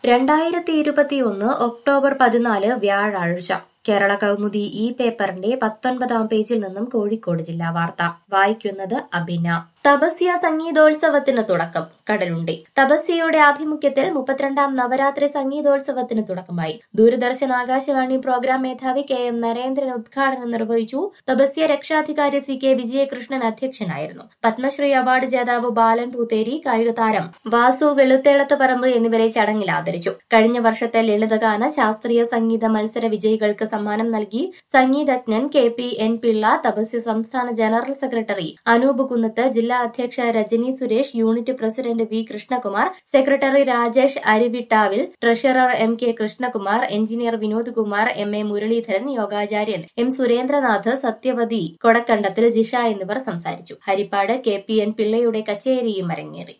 രണ്ടായിരത്തി ഇരുപത്തിയൊന്ന് ഒക്ടോബർ പതിനാല് വ്യാഴാഴ്ച കേരള കൗമുദി ഈ പേപ്പറിന്റെ പത്തൊൻപതാം പേജിൽ നിന്നും കോഴിക്കോട് ജില്ലാ വാർത്ത വായിക്കുന്നത് അബിന തപസ്യ സംഗീതോത്സവത്തിന് തുടക്കം കടലുണ്ടി തപസ്യയുടെ ആഭിമുഖ്യത്തിൽ മുപ്പത്തിരണ്ടാം നവരാത്രി സംഗീതോത്സവത്തിന് തുടക്കമായി ദൂരദർശൻ ആകാശവാണി പ്രോഗ്രാം മേധാവി കെ എം നരേന്ദ്രൻ ഉദ്ഘാടനം നിർവഹിച്ചു തപസ്യ രക്ഷാധികാരി സി കെ വിജയകൃഷ്ണൻ അധ്യക്ഷനായിരുന്നു പത്മശ്രീ അവാർഡ് ജേതാവ് ബാലൻ പൂത്തേരി കായിക താരം വാസു വെളുത്തേളത്ത് പറമ്പ് എന്നിവരെ ചടങ്ങിൽ ആദരിച്ചു കഴിഞ്ഞ വർഷത്തെ ലളിതഗാന ശാസ്ത്രീയ സംഗീത മത്സര വിജയികൾക്ക് സമ്മാനം നൽകി സംഗീതജ്ഞൻ K P N Pillai Tapasya സംസ്ഥാന ജനറൽ സെക്രട്ടറി അനൂപ് കുന്നത്ത് ജില്ലാ അധ്യക്ഷ Rajani Suresh unit president V Krishnakumar secretary Rajesh അരിവിട്ടാവിൽ treasurer M K Krishnakumar engineer Vinod Kumar M A Muraleedharan യോഗാചാര്യൻ എം സുരേന്ദ്രനാഥ് സത്യവതി കൊടക്കണ്ടത്തിൽ ജിഷ എന്നിവർ സംസാരിച്ചു ഹരിപ്പാട് കെ പി എൻ പിള്ളയുടെ കച്ചേരിയും അരങ്ങേറി